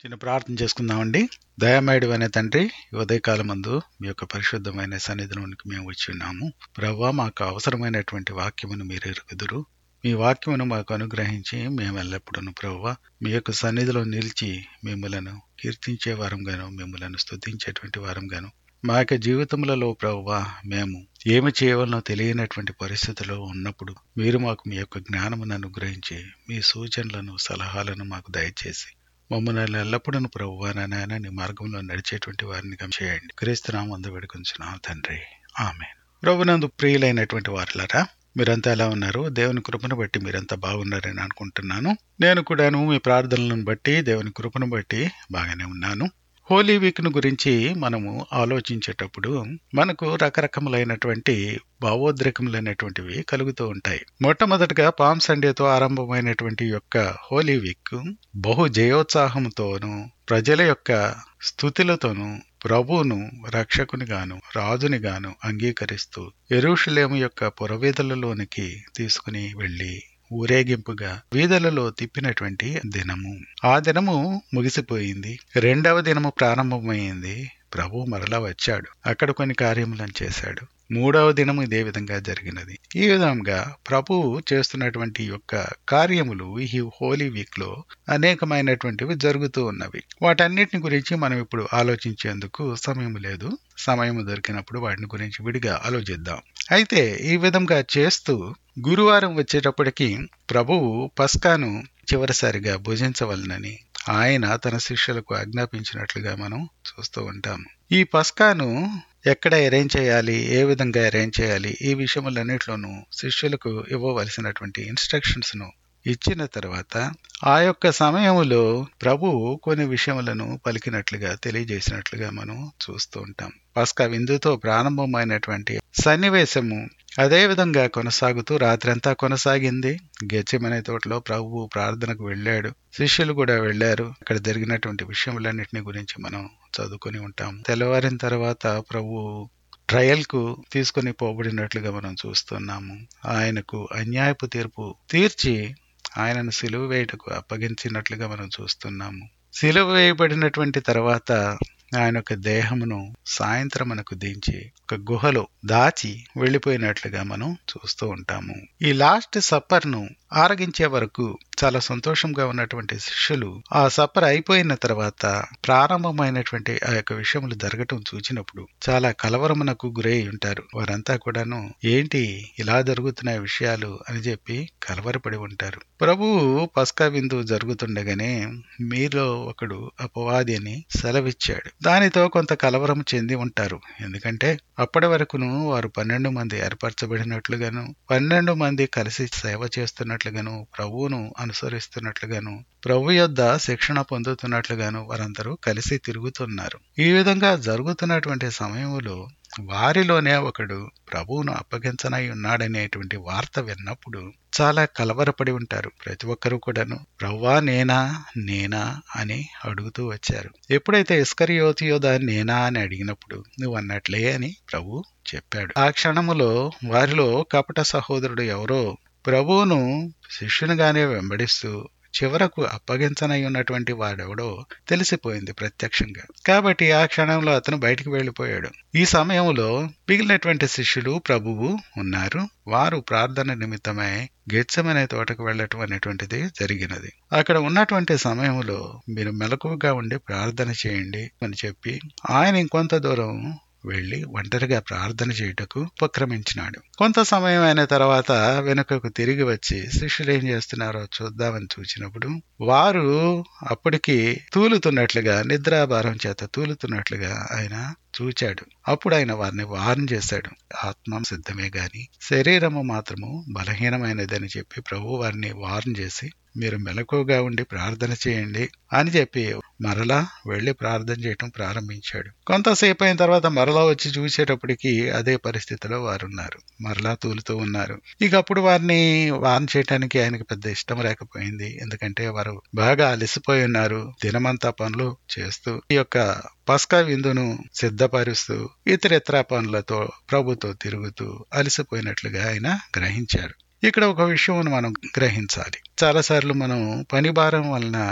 చిన్న ప్రార్థన చేసుకుందామండి దయామయుడు అనే తండ్రి ఈ ఉదయకాలం మందు మీ యొక్క పరిశుద్ధమైన సన్నిధిలోనికి మేము వచ్చి ఉన్నాము ప్రభా మాకు అవసరమైనటువంటి వాక్యమును మీరు ఎరుగుదురు మీ వాక్యమును మాకు అనుగ్రహించి మేము ఎల్లప్పుడూ ప్రభా మీ యొక్క సన్నిధిలో నిలిచి మిమ్మలను కీర్తించే వారంగాను మిమ్మలను స్తుతించేటువంటి వారంగాను మా యొక్క జీవితములలో ప్రభువా మేము ఏమి చేయవలనో తెలియనటువంటి పరిస్థితిలో ఉన్నప్పుడు మీరు మాకు మీ యొక్క జ్ఞానమును అనుగ్రహించి మీ సూచనలను సలహాలను మాకు దయచేసి మమ్మల్ని ఎల్లప్పుడూ ప్రభువా నాయన నీ మార్గంలో నడిచేటువంటి వారిని చేయండి క్రీస్తునామందు వేడుకొంచున్నాం తండ్రి ఆమె ప్రభునందు ప్రియులైనటువంటి వారులారా మీరంతా ఎలా ఉన్నారు దేవుని కృపను బట్టి మీరంతా బాగున్నారని అనుకుంటున్నాను నేను కూడాను మీ ప్రార్థనలను బట్టి దేవుని కృపను బట్టి బాగానే ఉన్నాను హోలీ వీక్ ను గురించి మనము ఆలోచించేటప్పుడు మనకు రకరకములైనటువంటి భావోద్రేకములైనటువంటివి కలుగుతూ ఉంటాయి మొట్టమొదటిగా పామ్ సండేతో ఆరంభమైనటువంటి యొక్క హోలీ వీక్ బహు జయోత్సాహంతోనూ ప్రజల యొక్క స్థుతులతోనూ ప్రభువును రక్షకునిగాను రాజునిగాను అంగీకరిస్తూ ఎరుషులేము యొక్క పురవీధులలోనికి తీసుకుని వెళ్లి ఊరేగింపుగా వీధులలో తిప్పినటువంటి దినము ఆ దినము ముగిసిపోయింది రెండవ దినము ప్రారంభమైంది ప్రభు మరలా వచ్చాడు అక్కడ కొన్ని కార్యములను చేశాడు మూడవ దినము ఇదే విధంగా జరిగినది ఈ విధంగా ప్రభు చేస్తున్నటువంటి యొక్క కార్యములు ఈ హోలీ వీక్ లో అనేకమైనటువంటివి జరుగుతూ ఉన్నవి వాటన్నిటిని గురించి మనం ఇప్పుడు ఆలోచించేందుకు సమయం లేదు సమయం దొరికినప్పుడు వాటిని గురించి విడిగా ఆలోచిద్దాం అయితే ఈ విధంగా చేస్తూ గురువారం వచ్చేటప్పటికి ప్రభువు పస్కాను చివరిసారిగా భుజించవలనని ఆయన తన శిష్యులకు ఆజ్ఞాపించినట్లుగా మనం చూస్తూ ఉంటాము ఈ పస్కాను ఎక్కడ అరేంజ్ చేయాలి ఏ విధంగా అరేంజ్ చేయాలి ఈ విషయములన్నిట్లోనూ శిష్యులకు ఇవ్వవలసినటువంటి ఇన్స్ట్రక్షన్స్ ను ఇచ్చిన తర్వాత ఆ యొక్క సమయములో ప్రభు కొన్ని విషయములను పలికినట్లుగా తెలియజేసినట్లుగా మనం చూస్తూ ఉంటాం పస్కా విందుతో ప్రారంభమైనటువంటి సన్నివేశము అదే విధంగా కొనసాగుతూ రాత్రంతా కొనసాగింది గెచ్చమనే తోటలో ప్రభువు ప్రార్థనకు వెళ్ళాడు శిష్యులు కూడా వెళ్లారు అక్కడ జరిగినటువంటి విషయములన్నింటినీ గురించి మనం చదువుకొని ఉంటాం తెల్లవారిన తర్వాత ప్రభు ట్రయల్ కు తీసుకుని పోబడినట్లుగా మనం చూస్తున్నాము ఆయనకు అన్యాయపు తీర్పు తీర్చి ఆయనను సిలువ వేయటకు అప్పగించినట్లుగా మనం చూస్తున్నాము సిలువ వేయబడినటువంటి తర్వాత ఆయన యొక్క దేహమును సాయంత్రం మనకు దించి ఒక గుహలో దాచి వెళ్లిపోయినట్లుగా మనం చూస్తూ ఉంటాము ఈ లాస్ట్ సప్పర్ ను ఆరగించే వరకు చాలా సంతోషంగా ఉన్నటువంటి శిష్యులు ఆ సప్పర్ అయిపోయిన తర్వాత ప్రారంభమైనటువంటి ఆ యొక్క విషయములు జరగటం చూచినప్పుడు చాలా కలవరమునకు గురై ఉంటారు వారంతా కూడాను ఏంటి ఇలా జరుగుతున్న విషయాలు అని చెప్పి కలవరపడి ఉంటారు ప్రభువు పస్కా విందు జరుగుతుండగానే మీలో ఒకడు అపవాది అని సెలవిచ్చాడు దానితో కొంత కలవరం చెంది ఉంటారు ఎందుకంటే అప్పటి వరకును వారు పన్నెండు మంది ఏర్పరచబడినట్లుగాను పన్నెండు మంది కలిసి సేవ చేస్తున్నట్లుగాను ప్రభువును అనుసరిస్తున్నట్లుగాను ప్రభు యొద్ద శిక్షణ పొందుతున్నట్లుగాను వారందరూ కలిసి తిరుగుతున్నారు ఈ విధంగా జరుగుతున్నటువంటి సమయంలో వారిలోనే ఒకడు ప్రభువును అప్పగించనై ఉన్నాడనేటువంటి వార్త విన్నప్పుడు చాలా కలవరపడి ఉంటారు ప్రతి ఒక్కరూ కూడాను ప్రవ్వా నేనా నేనా అని అడుగుతూ వచ్చారు ఎప్పుడైతే ఇస్కరియోతియోదా నేనా అని అడిగినప్పుడు నువ్వు అన్నట్లే అని ప్రభు చెప్పాడు ఆ క్షణములో వారిలో కపట సహోదరుడు ఎవరో ప్రభువును శిష్యునిగానే వెంబడిస్తూ చివరకు అప్పగించనై ఉన్నటువంటి వాడెవడో తెలిసిపోయింది ప్రత్యక్షంగా కాబట్టి ఆ క్షణంలో అతను బయటికి వెళ్లిపోయాడు ఈ సమయంలో మిగిలినటువంటి శిష్యులు ప్రభువు ఉన్నారు వారు ప్రార్థన నిమిత్తమై గెచ్చమనే తోటకు వెళ్ళటం అనేటువంటిది జరిగినది అక్కడ ఉన్నటువంటి సమయంలో మీరు మెలకువగా ఉండి ప్రార్థన చేయండి అని చెప్పి ఆయన ఇంకొంత దూరం వెళ్లి ఒంటరిగా ప్రార్థన చేయుటకు ఉపక్రమించినాడు కొంత సమయం అయిన తర్వాత వెనుకకు తిరిగి వచ్చి శిష్యులు ఏం చేస్తున్నారో చూద్దామని చూచినప్పుడు వారు అప్పటికి తూలుతున్నట్లుగా నిద్రాభారం చేత తూలుతున్నట్లుగా ఆయన చూచాడు అప్పుడు ఆయన వారిని వార్న్ చేశాడు ఆత్మ సిద్ధమే గాని శరీరము మాత్రము బలహీనమైనదని చెప్పి ప్రభు వారిని వార్న్ చేసి మీరు మెలకుగా ఉండి ప్రార్థన చేయండి అని చెప్పి మరలా వెళ్లి ప్రార్థన చేయటం ప్రారంభించాడు కొంతసేపు అయిన తర్వాత మరలా వచ్చి చూసేటప్పటికి అదే పరిస్థితిలో వారు ఉన్నారు మరలా తూలుతూ ఉన్నారు ఇక అప్పుడు వారిని వార్న్ చేయటానికి ఆయనకి పెద్ద ఇష్టం లేకపోయింది ఎందుకంటే వారు బాగా అలసిపోయి ఉన్నారు దినమంతా పనులు చేస్తూ ఈ యొక్క పస్కా విందును సిద్ధపరుస్తూ ఇతరితర పనులతో ప్రభుతో తిరుగుతూ అలసిపోయినట్లుగా ఆయన గ్రహించారు ఇక్కడ ఒక విషయం మనం గ్రహించాలి చాలాసార్లు మనం పని భారం వలన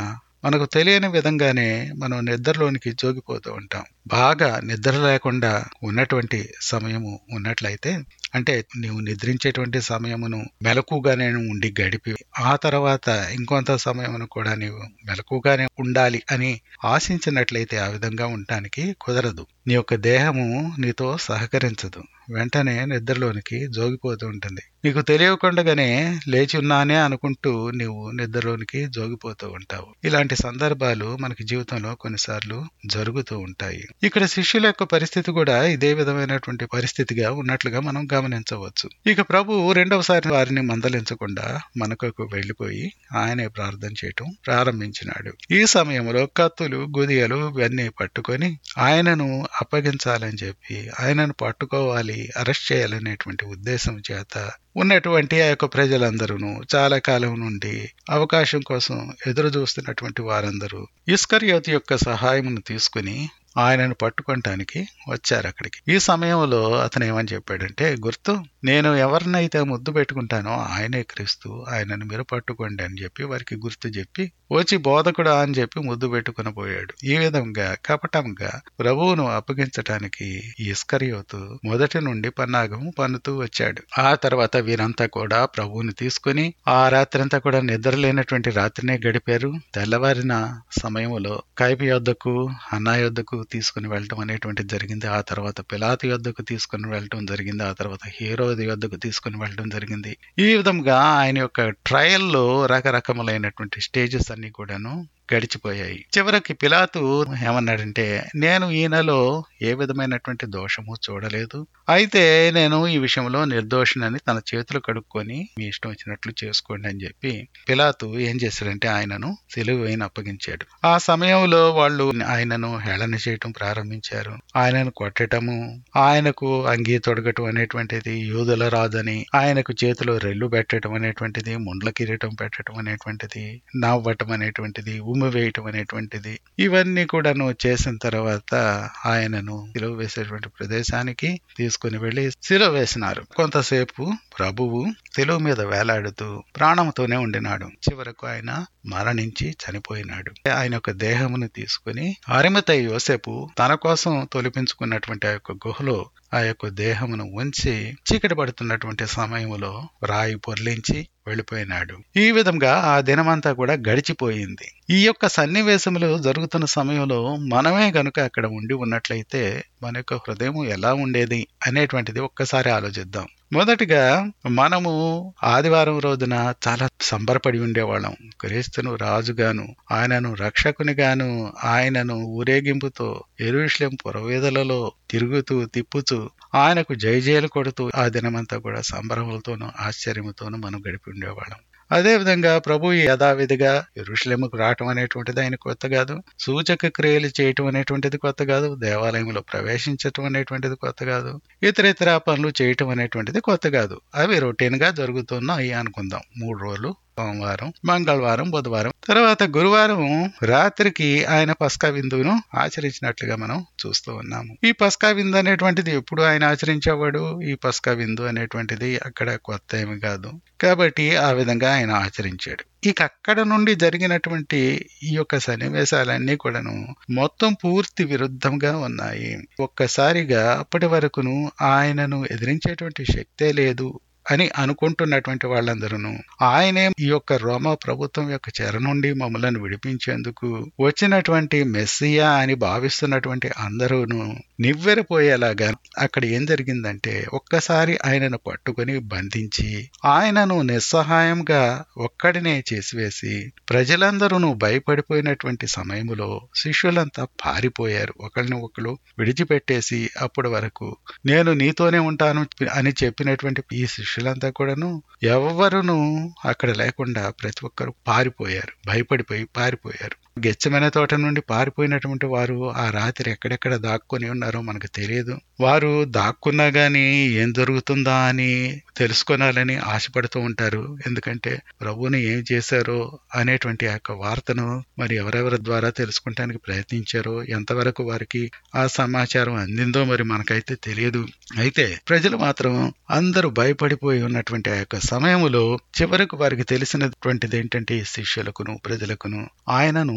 మనకు తెలియని విధంగానే మనం నిద్రలోనికి జోగిపోతూ ఉంటాం బాగా నిద్ర లేకుండా ఉన్నటువంటి సమయము ఉన్నట్లయితే అంటే నీవు నిద్రించేటువంటి సమయమును మెలకుగానే ఉండి గడిపి ఆ తర్వాత ఇంకొంత సమయమును కూడా నీవు మెలకుగానే ఉండాలి అని ఆశించినట్లయితే ఆ విధంగా ఉండటానికి కుదరదు నీ యొక్క దేహము నీతో సహకరించదు వెంటనే నిద్రలోనికి జోగిపోతూ ఉంటుంది నీకు తెలియకుండానే లేచి ఉన్నానే అనుకుంటూ నీవు నిద్రలోనికి జోగిపోతూ ఉంటావు ఇలాంటి సందర్భాలు మనకి జీవితంలో కొన్నిసార్లు జరుగుతూ ఉంటాయి ఇక్కడ శిష్యుల యొక్క పరిస్థితి కూడా ఇదే విధమైనటువంటి పరిస్థితిగా ఉన్నట్లుగా మనం గమనించవచ్చు ఇక ప్రభు రెండవసారి వారిని మందలించకుండా మనకు వెళ్లిపోయి ఆయనే ప్రార్థన చేయటం ప్రారంభించినాడు ఈ సమయంలో కత్తులు గుదియలు ఇవన్నీ పట్టుకొని ఆయనను అప్పగించాలని చెప్పి ఆయనను పట్టుకోవాలి అరెస్ట్ చేయాలనేటువంటి ఉద్దేశం చేత ఉన్నటువంటి ఆ యొక్క ప్రజలందరూ చాలా కాలం నుండి అవకాశం కోసం ఎదురు చూస్తున్నటువంటి వారందరూ ఇస్కర్యోతి యొక్క సహాయమును తీసుకుని ఆయనను పట్టుకోవటానికి వచ్చారు అక్కడికి ఈ సమయంలో అతను ఏమని చెప్పాడంటే గుర్తు నేను ఎవరినైతే ముద్దు పెట్టుకుంటానో ఆయనే క్రీస్తు ఆయనను మీరు పట్టుకోండి అని చెప్పి వారికి గుర్తు చెప్పి వచ్చి బోధకుడా అని చెప్పి ముద్దు పెట్టుకుని పోయాడు ఈ విధంగా కపటంగా ప్రభువును అప్పగించటానికి ఇస్కరియోతు మొదటి నుండి పన్నాగం పన్నుతూ వచ్చాడు ఆ తర్వాత వీరంతా కూడా ప్రభువుని తీసుకుని ఆ రాత్రంతా కూడా నిద్ర లేనటువంటి రాత్రినే గడిపారు తెల్లవారిన సమయంలో కైపి యొద్దకు అన్నా యొద్దకు తీసుకుని వెళ్ళటం అనేటువంటిది జరిగింది ఆ తర్వాత పిలాతి యొద్దకు తీసుకుని వెళ్ళటం జరిగింది ఆ తర్వాత హీరోది యొద్దకు తీసుకుని వెళ్ళటం జరిగింది ఈ విధంగా ఆయన యొక్క ట్రయల్లో రకరకములైనటువంటి స్టేజెస్ అన్ని కూడాను గడిచిపోయాయి చివరికి పిలాతు ఏమన్నాడంటే నేను ఈయనలో ఏ విధమైనటువంటి దోషము చూడలేదు అయితే నేను ఈ విషయంలో నిర్దోషినని తన చేతులు కడుక్కొని మీ ఇష్టం వచ్చినట్లు చేసుకోండి అని చెప్పి పిలాతు ఏం చేశాడంటే ఆయనను సిలువైన అప్పగించాడు ఆ సమయంలో వాళ్ళు ఆయనను హేళన చేయటం ప్రారంభించారు ఆయనను కొట్టటము ఆయనకు అంగీ తొడగటం అనేటువంటిది యూదుల రాదని ఆయనకు చేతిలో రెల్లు పెట్టడం అనేటువంటిది ముండ్ల కిరీటం పెట్టడం అనేటువంటిది నవ్వటం అనేటువంటిది ఉమ్మి వేయటం అనేటువంటిది ఇవన్నీ కూడాను చేసిన తర్వాత ఆయనను సిలువ వేసేటువంటి ప్రదేశానికి తీసుకుని వెళ్లి సిలువ వేసినారు కొంతసేపు ప్రభువు సిలువ మీద వేలాడుతూ ప్రాణంతోనే ఉండినాడు చివరకు ఆయన మరణించి చనిపోయినాడు ఆయన యొక్క దేహమును తీసుకుని అరిమత యోసేపు తన కోసం తొలిపించుకున్నటువంటి ఆ యొక్క గుహలో ఆ యొక్క దేహమును ఉంచి చీకటి పడుతున్నటువంటి సమయంలో రాయి పొర్లించి వెళ్ళిపోయినాడు ఈ విధంగా ఆ దినమంతా కూడా గడిచిపోయింది ఈ యొక్క సన్నివేశములు జరుగుతున్న సమయంలో మనమే గనుక అక్కడ ఉండి ఉన్నట్లయితే మన యొక్క హృదయం ఎలా ఉండేది అనేటువంటిది ఒక్కసారి ఆలోచిద్దాం మొదటిగా మనము ఆదివారం రోజున చాలా సంబరపడి ఉండేవాళ్ళం క్రీస్తును రాజుగాను ఆయనను రక్షకునిగాను ఆయనను ఊరేగింపుతో ఎరువిష్యం పురవేదలలో తిరుగుతూ తిప్పుతూ ఆయనకు జయజయలు కొడుతూ ఆ దినమంతా కూడా సంబరములతోనూ ఆశ్చర్యముతోనూ మనం గడిపి ఉండేవాళ్ళం అదేవిధంగా ప్రభు యథావిధిగా ఎరుషులేముకు రావటం అనేటువంటిది ఆయన కొత్త కాదు సూచక క్రియలు చేయటం అనేటువంటిది కొత్త కాదు దేవాలయంలో ప్రవేశించటం అనేటువంటిది కొత్త కాదు ఇతర ఇతర పనులు చేయటం అనేటువంటిది కొత్త కాదు అవి రొటీన్ గా జరుగుతున్నాయి అనుకుందాం మూడు రోజులు సోమవారం మంగళవారం బుధవారం తర్వాత గురువారం రాత్రికి ఆయన పస్కా విందును ఆచరించినట్లుగా మనం చూస్తూ ఉన్నాము ఈ పస్కా విందు అనేటువంటిది ఎప్పుడు ఆయన ఆచరించేవాడు ఈ పస్కా విందు అనేటువంటిది అక్కడ కొత్త ఏమి కాదు కాబట్టి ఆ విధంగా ఆయన ఆచరించాడు ఇక అక్కడ నుండి జరిగినటువంటి ఈ యొక్క సన్నివేశాలన్నీ కూడాను మొత్తం పూర్తి విరుద్ధంగా ఉన్నాయి ఒక్కసారిగా అప్పటి వరకును ఆయనను ఎదిరించేటువంటి శక్తే లేదు అని అనుకుంటున్నటువంటి వాళ్ళందరూ ఆయనే ఈ యొక్క రోమా ప్రభుత్వం యొక్క చెర నుండి మమ్మలను విడిపించేందుకు వచ్చినటువంటి మెస్సియా అని భావిస్తున్నటువంటి అందరూను నివ్వెరపోయేలాగా అక్కడ ఏం జరిగిందంటే ఒక్కసారి ఆయనను పట్టుకొని బంధించి ఆయనను నిస్సహాయంగా ఒక్కడినే చేసివేసి ప్రజలందరూ భయపడిపోయినటువంటి సమయంలో శిష్యులంతా పారిపోయారు ఒకరిని ఒకరు విడిచిపెట్టేసి అప్పటి వరకు నేను నీతోనే ఉంటాను అని చెప్పినటువంటి ఈ శిష్యులంతా కూడాను ఎవరును అక్కడ లేకుండా ప్రతి ఒక్కరు పారిపోయారు భయపడిపోయి పారిపోయారు గెచ్చమైన తోట నుండి పారిపోయినటువంటి వారు ఆ రాత్రి ఎక్కడెక్కడ దాక్కుని ఉన్నారో మనకు తెలియదు వారు దాక్కున్నా గాని ఏం జరుగుతుందా అని తెలుసుకోనాలని ఆశపడుతూ ఉంటారు ఎందుకంటే ప్రభువుని ఏం చేశారో అనేటువంటి ఆ యొక్క వార్తను మరి ఎవరెవరి ద్వారా తెలుసుకుంటానికి ప్రయత్నించారో ఎంతవరకు వారికి ఆ సమాచారం అందిందో మరి మనకైతే తెలియదు అయితే ప్రజలు మాత్రం అందరూ భయపడిపోయి ఉన్నటువంటి ఆ యొక్క సమయంలో చివరకు వారికి తెలిసినటువంటిది ఏంటంటే శిష్యులకును ప్రజలకును ఆయనను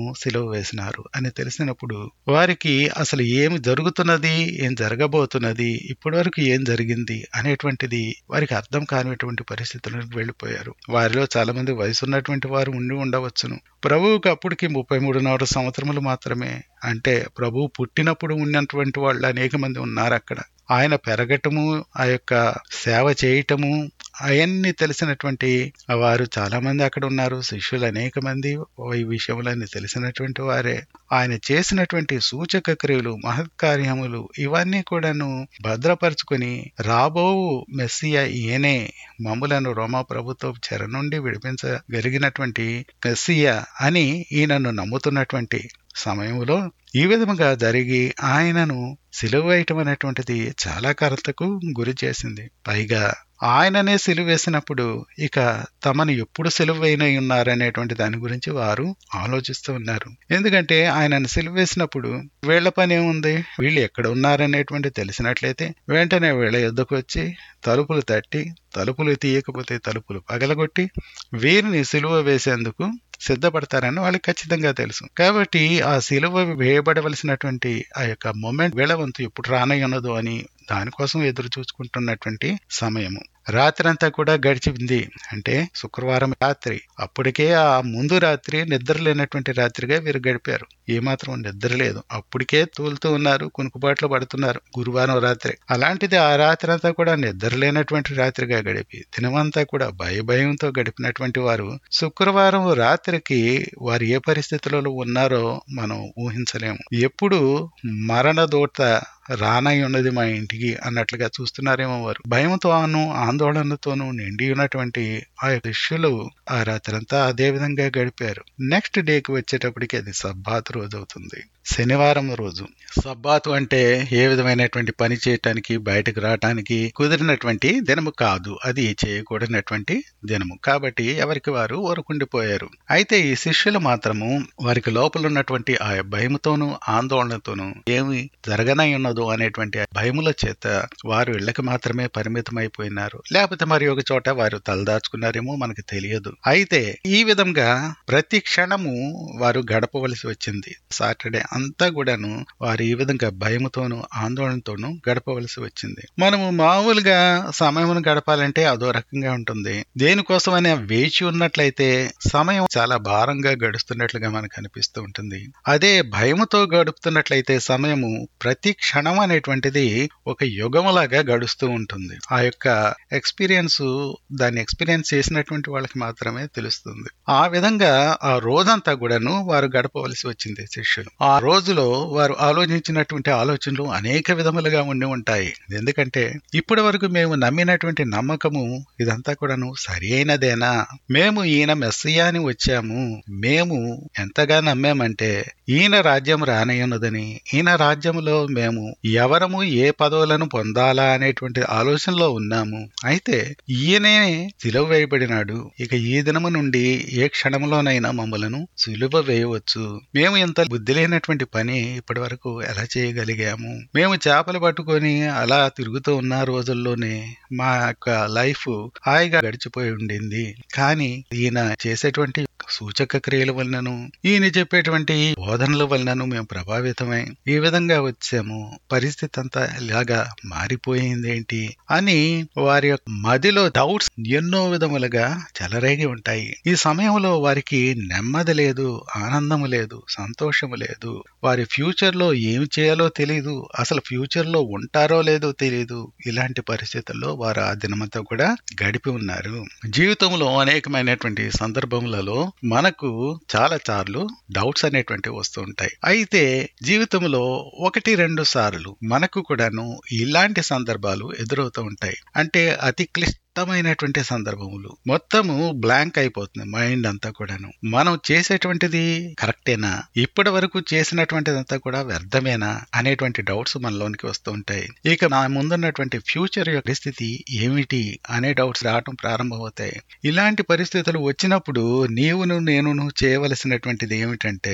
సిలువ వేసినారు అని తెలిసినప్పుడు వారికి అసలు ఏమి జరుగుతున్నది ఏం జరగబోతున్నది ఇప్పటి వరకు ఏం జరిగింది అనేటువంటిది వారికి అర్థం కానిటువంటి పరిస్థితులకు వెళ్ళిపోయారు వారిలో చాలా మంది వయసు ఉన్నటువంటి వారు ఉండి ఉండవచ్చును ప్రభువుకి అప్పటికి ముప్పై మూడున్నర సంవత్సరములు మాత్రమే అంటే ప్రభువు పుట్టినప్పుడు ఉన్నటువంటి వాళ్ళు అనేక మంది ఉన్నారు అక్కడ ఆయన పెరగటము ఆ యొక్క సేవ చేయటము అవన్నీ తెలిసినటువంటి వారు చాలా మంది అక్కడ ఉన్నారు శిష్యులు అనేక మంది ఈ విషయములన్నీ తెలిసినటువంటి వారే ఆయన చేసినటువంటి సూచక క్రియలు మహత్కార్యములు ఇవన్నీ కూడాను భద్రపరుచుకుని రాబో మెస్సియా ఈయనే మమ్ములను రోమా ప్రభుత్వ చెర నుండి విడిపించగలిగినటువంటి మెస్సియా అని ఈయనను నమ్ముతున్నటువంటి సమయంలో ఈ విధముగా జరిగి ఆయనను సిలువ వేయటం అనేటువంటిది చాలా కరతకు గురి చేసింది పైగా ఆయననే సిలువ వేసినప్పుడు ఇక తమను ఎప్పుడు సిలువ వేయనై ఉన్నారనేటువంటి దాని గురించి వారు ఆలోచిస్తూ ఉన్నారు ఎందుకంటే ఆయనను సిలువ వేసినప్పుడు వీళ్ల పని ఏముంది వీళ్ళు ఎక్కడ ఉన్నారనేటువంటి తెలిసినట్లయితే వెంటనే వీళ్ళ యుద్ధకు వచ్చి తలుపులు తట్టి తలుపులు తీయకపోతే తలుపులు పగలగొట్టి వీరిని సిలువ వేసేందుకు సిద్ధపడతారని వాళ్ళకి ఖచ్చితంగా తెలుసు కాబట్టి ఆ సిలువ వేయబడవలసినటువంటి ఆ యొక్క మూమెంట్ వేళవంతు ఎప్పుడు రానై ఉన్నదో అని దానికోసం ఎదురు చూసుకుంటున్నటువంటి సమయము రాత్రంతా కూడా గడిచింది అంటే శుక్రవారం రాత్రి అప్పటికే ఆ ముందు రాత్రి నిద్ర లేనటువంటి రాత్రిగా వీరు గడిపారు ఏమాత్రం నిద్ర లేదు అప్పటికే తూలుతూ ఉన్నారు కునుకుబాట్లు పడుతున్నారు గురువారం రాత్రి అలాంటిది ఆ రాత్రి అంతా కూడా నిద్ర లేనటువంటి రాత్రిగా గడిపి దినమంతా కూడా భయ భయంతో గడిపినటువంటి వారు శుక్రవారం రాత్రికి వారు ఏ పరిస్థితులలో ఉన్నారో మనం ఊహించలేము ఎప్పుడు మరణ దూత రానై ఉన్నది మా ఇంటికి అన్నట్లుగా చూస్తున్నారేమో వారు భయంతోను ఆందోళనతోనూ నిండి ఉన్నటువంటి ఆ శిష్యులు ఆ రాత్రంతా అదే విధంగా గడిపారు నెక్స్ట్ డేకి వచ్చేటప్పటికి అది సబ్బాత్ రోజు అవుతుంది శనివారం రోజు సబ్బాతు అంటే ఏ విధమైనటువంటి పని చేయటానికి బయటకు రావటానికి కుదిరినటువంటి దినము కాదు అది చేయకూడనటువంటి దినము కాబట్టి ఎవరికి వారు ఊరుకుండిపోయారు అయితే ఈ శిష్యులు మాత్రము వారికి లోపల ఉన్నటువంటి ఆ భయముతోనూ ఆందోళనతోనూ ఏమి జరగనై ఉన్నదో అనేటువంటి భయముల చేత వారు ఇళ్లకి మాత్రమే పరిమితమైపోయినారు లేకపోతే మరి ఒక చోట వారు తలదాచుకున్నారేమో మనకు తెలియదు అయితే ఈ విధంగా ప్రతి క్షణము వారు గడపవలసి వచ్చింది సాటర్డే అంతా కూడాను వారు ఈ విధంగా భయముతోనూ ఆందోళనతోనూ గడపవలసి వచ్చింది మనము మామూలుగా సమయం గడపాలంటే అదో రకంగా ఉంటుంది దేనికోసమైనా వేచి ఉన్నట్లయితే సమయం చాలా భారంగా గడుస్తున్నట్లుగా మనకు అనిపిస్తూ ఉంటుంది అదే భయముతో గడుపుతున్నట్లయితే సమయము ప్రతి క్షణం అనేటువంటిది ఒక యుగములాగా గడుస్తూ ఉంటుంది ఆ యొక్క ఎక్స్పీరియన్స్ దాన్ని ఎక్స్పీరియన్స్ చేసినటువంటి వాళ్ళకి మాత్రమే తెలుస్తుంది ఆ విధంగా ఆ రోజంతా కూడాను వారు గడపవలసి వచ్చింది శిష్యులు ఆ రోజులో వారు ఆలోచించినటువంటి ఆలోచనలు అనేక విధములుగా ఉండి ఉంటాయి ఎందుకంటే ఇప్పటి వరకు మేము నమ్మినటువంటి నమ్మకము ఇదంతా కూడాను సరి అయినదేనా మేము ఈయన మెస్సియాని వచ్చాము మేము ఎంతగా నమ్మామంటే ఈయన రాజ్యం రానయ్యున్నదని ఈయన రాజ్యంలో మేము ఎవరము ఏ పదవులను పొందాలా అనేటువంటి ఆలోచనలో ఉన్నాము అయితే ఈయనే సిలువ వేయబడినాడు ఇక ఈ దినము నుండి ఏ క్షణంలోనైనా మమ్మలను సిలువ వేయవచ్చు మేము ఇంత బుద్ధి లేనటువంటి పని ఇప్పటి వరకు ఎలా చేయగలిగాము మేము చేపలు పట్టుకొని అలా తిరుగుతూ ఉన్న రోజుల్లోనే మా యొక్క లైఫ్ హాయిగా గడిచిపోయి ఉండింది కానీ ఈయన చేసేటువంటి సూచక క్రియల వలనను ఈయన చెప్పేటువంటి బోధనల వలనను మేము ప్రభావితమై ఈ విధంగా వచ్చాము పరిస్థితి అంతా ఇలాగా మారిపోయింది ఏంటి అని వారి యొక్క మదిలో డౌట్స్ ఎన్నో విధములుగా చెలరేగి ఉంటాయి ఈ సమయంలో వారికి నెమ్మది లేదు ఆనందము లేదు సంతోషము లేదు వారి ఫ్యూచర్ లో ఏమి చేయాలో తెలియదు అసలు ఫ్యూచర్ లో ఉంటారో లేదో తెలియదు ఇలాంటి పరిస్థితుల్లో వారు ఆ దినమంతా కూడా గడిపి ఉన్నారు జీవితంలో అనేకమైనటువంటి సందర్భములలో మనకు చాలా సార్లు డౌట్స్ అనేటువంటివి వస్తూ ఉంటాయి అయితే జీవితంలో ఒకటి రెండు సార్లు మనకు కూడాను ఇలాంటి సందర్భాలు ఎదురవుతూ ఉంటాయి అంటే అతి క్లిష్టమైనటువంటి సందర్భములు మొత్తము బ్లాంక్ అయిపోతుంది మైండ్ అంతా కూడాను మనం చేసేటువంటిది కరెక్టేనా ఇప్పటి వరకు చేసినటువంటిదంతా కూడా వ్యర్థమేనా అనేటువంటి డౌట్స్ మనలోనికి వస్తూ ఉంటాయి ఇక నా ముందున్నటువంటి ఫ్యూచర్ యొక్క పరిస్థితి ఏమిటి అనే డౌట్స్ రావటం ప్రారంభమవుతాయి ఇలాంటి పరిస్థితులు వచ్చినప్పుడు నీవును నేనును చేయవలసినటువంటిది ఏమిటంటే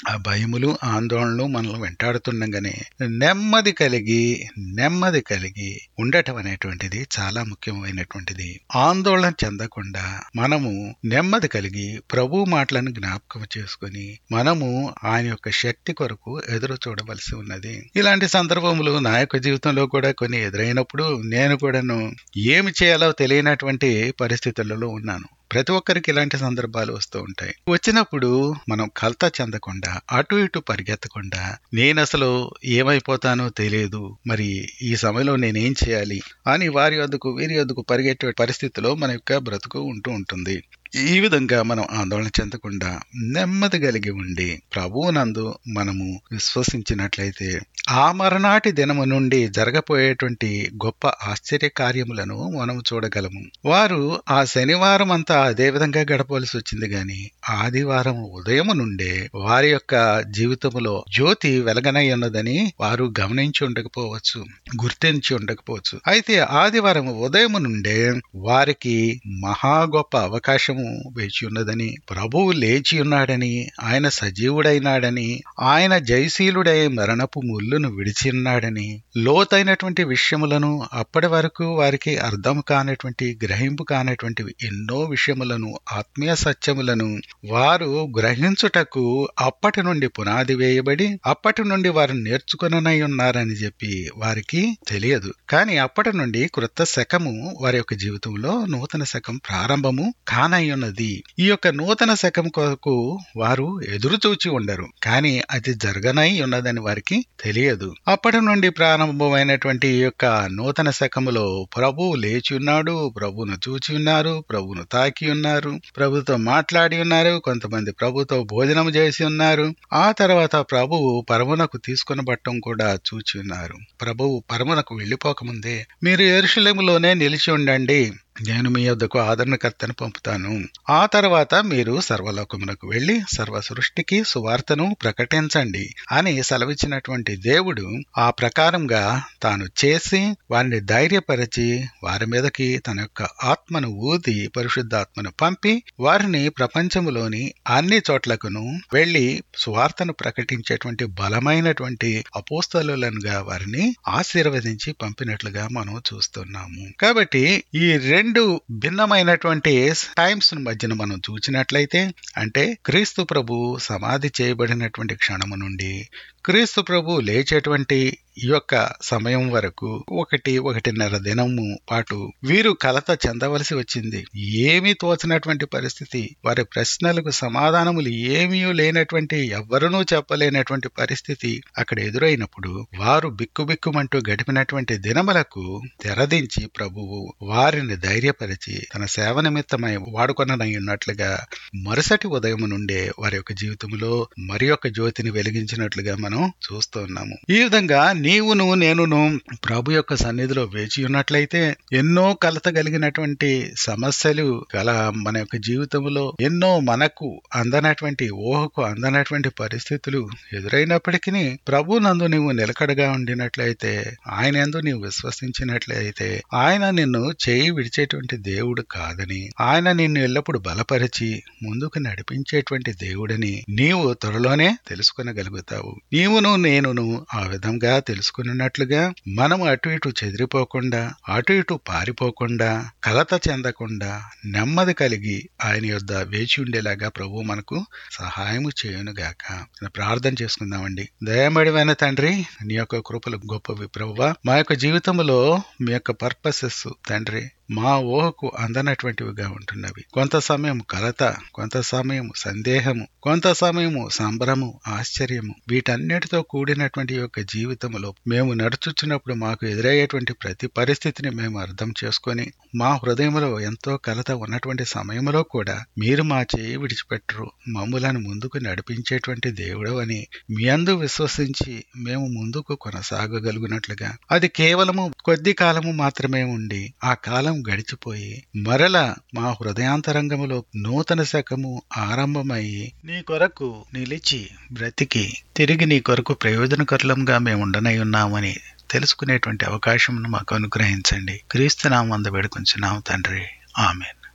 ఆ భయములు ఆందోళనలు మనల్ని వెంటాడుతుండగానే నెమ్మది కలిగి నెమ్మది కలిగి ఉండటం అనేటువంటిది చాలా ముఖ్యమైనటువంటిది ఆందోళన చెందకుండా మనము నెమ్మది కలిగి ప్రభు మాటలను జ్ఞాపకం చేసుకుని మనము ఆయన యొక్క శక్తి కొరకు ఎదురు చూడవలసి ఉన్నది ఇలాంటి సందర్భములు నా యొక్క జీవితంలో కూడా కొన్ని ఎదురైనప్పుడు నేను కూడాను ఏమి చేయాలో తెలియనటువంటి పరిస్థితులలో ఉన్నాను ప్రతి ఒక్కరికి ఇలాంటి సందర్భాలు వస్తూ ఉంటాయి వచ్చినప్పుడు మనం కలత చెందకుండా అటు ఇటు పరిగెత్తకుండా నేను అసలు ఏమైపోతానో తెలియదు మరి ఈ సమయంలో నేనేం చేయాలి అని వారి వద్దకు వీరి వద్దకు పరిగెట్టే పరిస్థితిలో మన యొక్క బ్రతుకు ఉంటూ ఉంటుంది ఈ విధంగా మనం ఆందోళన చెందకుండా నెమ్మది కలిగి ఉండి ప్రభువునందు మనము విశ్వసించినట్లయితే ఆ మరనాటి దినము నుండి జరగబోయేటువంటి గొప్ప ఆశ్చర్య కార్యములను మనం చూడగలము వారు ఆ శనివారం అంతా అదే విధంగా గడపవలసి వచ్చింది గాని ఆదివారం ఉదయం నుండే వారి యొక్క జీవితములో జ్యోతి వెలగనై ఉన్నదని వారు గమనించి ఉండకపోవచ్చు గుర్తించి ఉండకపోవచ్చు అయితే ఆదివారం ఉదయం నుండే వారికి మహా గొప్ప అవకాశము వేచి ఉన్నదని ప్రభువు లేచి ఉన్నాడని ఆయన సజీవుడైనాడని ఆయన జయశీలుడై మరణపు ముళ్ళును విడిచి ఉన్నాడని లోతైనటువంటి విషయములను అప్పటి వరకు వారికి అర్థం కానటువంటి గ్రహింపు కానటువంటి ఎన్నో విషయములను ఆత్మీయ సత్యములను వారు గ్రహించుటకు అప్పటి నుండి పునాది వేయబడి అప్పటి నుండి వారు నేర్చుకునై ఉన్నారని చెప్పి వారికి తెలియదు కానీ అప్పటి నుండి క్రొత్త శకము వారి యొక్క జీవితంలో నూతన శకం ప్రారంభము కానై ఉన్నది ఈ యొక్క నూతన శకం కొరకు వారు ఎదురు చూచి ఉండరు కానీ అది జరగనై ఉన్నదని వారికి తెలియదు అప్పటి నుండి ప్రారంభమైనటువంటి ఈ యొక్క నూతన శకములో ప్రభు లేచి ఉన్నాడు ప్రభును చూచి ఉన్నారు ప్రభును తాకి ఉన్నారు ప్రభుతో మాట్లాడి ఉన్నారు కొంతమంది ప్రభుతో భోజనం చేసి ఉన్నారు ఆ తర్వాత ప్రభువు పరమునకు తీసుకుని బట్టం కూడా చూచి ఉన్నారు ప్రభువు పరమునకు వెళ్ళిపోకముందే మీరు ఎరుషులేములోనే నిలిచి ఉండండి నేను మీ యొద్దకు ఆదరణకర్తను పంపుతాను ఆ తర్వాత మీరు సర్వలోకమునకు వెళ్లి సర్వ సృష్టికి సువార్తను ప్రకటించండి అని సెలవిచ్చినటువంటి దేవుడు ఆ ప్రకారంగా తాను చేసి వారిని ధైర్యపరిచి వారి మీదకి తన యొక్క ఆత్మను ఊది పరిశుద్ధాత్మను పంపి వారిని ప్రపంచములోని అన్ని చోట్లకును వెళ్లి సువార్తను ప్రకటించేటువంటి బలమైనటువంటి అపోస్తలులనుగా వారిని ఆశీర్వదించి పంపినట్లుగా మనం చూస్తున్నాము కాబట్టి ఈ రెండు భిన్నమైనటువంటి టైమ్స్ మధ్యన మనం చూసినట్లయితే అంటే క్రీస్తు ప్రభు సమాధి చేయబడినటువంటి క్షణము నుండి క్రీస్తు ప్రభు లేచేటువంటి ఈ యొక్క సమయం వరకు ఒకటి ఒకటిన్నర దినము పాటు వీరు కలత చెందవలసి వచ్చింది ఏమీ తోచినటువంటి పరిస్థితి వారి ప్రశ్నలకు సమాధానములు ఏమీ లేనటువంటి ఎవ్వరూ చెప్పలేనటువంటి పరిస్థితి అక్కడ ఎదురైనప్పుడు వారు బిక్కుబిక్కుమంటూ గడిపినటువంటి దినములకు తెరదించి ప్రభువు వారిని ధైర్యపరిచి తన సేవ నిమిత్తమై వాడుకొననై ఉన్నట్లుగా మరుసటి ఉదయం నుండే వారి యొక్క జీవితంలో మరి యొక్క జ్యోతిని వెలిగించినట్లుగా మనం చూస్తున్నాము ఈ విధంగా నీవును నేనును ప్రభు యొక్క సన్నిధిలో వేచి ఉన్నట్లయితే ఎన్నో కలత కలిగినటువంటి సమస్యలు గల మన యొక్క జీవితంలో ఎన్నో మనకు అందనటువంటి ఊహకు అందనటువంటి పరిస్థితులు ఎదురైనప్పటికీ ప్రభు నందు నీవు నిలకడగా ఉండినట్లయితే ఆయన ఎందు నీవు విశ్వసించినట్లయితే ఆయన నిన్ను చేయి విడిచేటువంటి దేవుడు కాదని ఆయన నిన్ను ఎల్లప్పుడు బలపరిచి ముందుకు నడిపించేటువంటి దేవుడని నీవు త్వరలోనే తెలుసుకునగలుగుతావు నీవును నేనును ఆ విధంగా తెలుసుకున్నట్లుగా మనం అటు ఇటు చెదిరిపోకుండా అటు ఇటు పారిపోకుండా కలత చెందకుండా నెమ్మది కలిగి ఆయన యొద్ద వేచి ఉండేలాగా ప్రభు మనకు సహాయము చేయునుగాక ప్రార్థన చేసుకుందామండి దయమడివైన తండ్రి నీ యొక్క కృపలు గొప్పవి ప్రభువా మా యొక్క జీవితంలో మీ యొక్క పర్పసెస్ తండ్రి మా ఊహకు అందనటువంటివిగా ఉంటున్నవి కొంత సమయం కలత కొంత సమయం సందేహము కొంత సమయము సంబరము ఆశ్చర్యము వీటన్నిటితో కూడినటువంటి యొక్క జీవితంలో మేము నడుచుచున్నప్పుడు మాకు ఎదురయ్యేటువంటి ప్రతి పరిస్థితిని మేము అర్థం చేసుకొని మా హృదయంలో ఎంతో కలత ఉన్నటువంటి సమయంలో కూడా మీరు మా చేయి విడిచిపెట్టరు మమ్ములను ముందుకు నడిపించేటువంటి దేవుడు అని మీ అందు విశ్వసించి మేము ముందుకు కొనసాగగలుగునట్లుగా అది కేవలము కొద్ది కాలము మాత్రమే ఉండి ఆ కాలం గడిచిపోయి మరల మా హృదయాంతరంగములో నూతన శకము ఆరంభమయ్యి నీ కొరకు నిలిచి బ్రతికి తిరిగి నీ కొరకు ప్రయోజనకరులంగా మేము ఉండనై ఉన్నామని తెలుసుకునేటువంటి అవకాశం మాకు అనుగ్రహించండి క్రీస్తు నామందు వేడుకొంచున్నాము తండ్రి ఆమెన్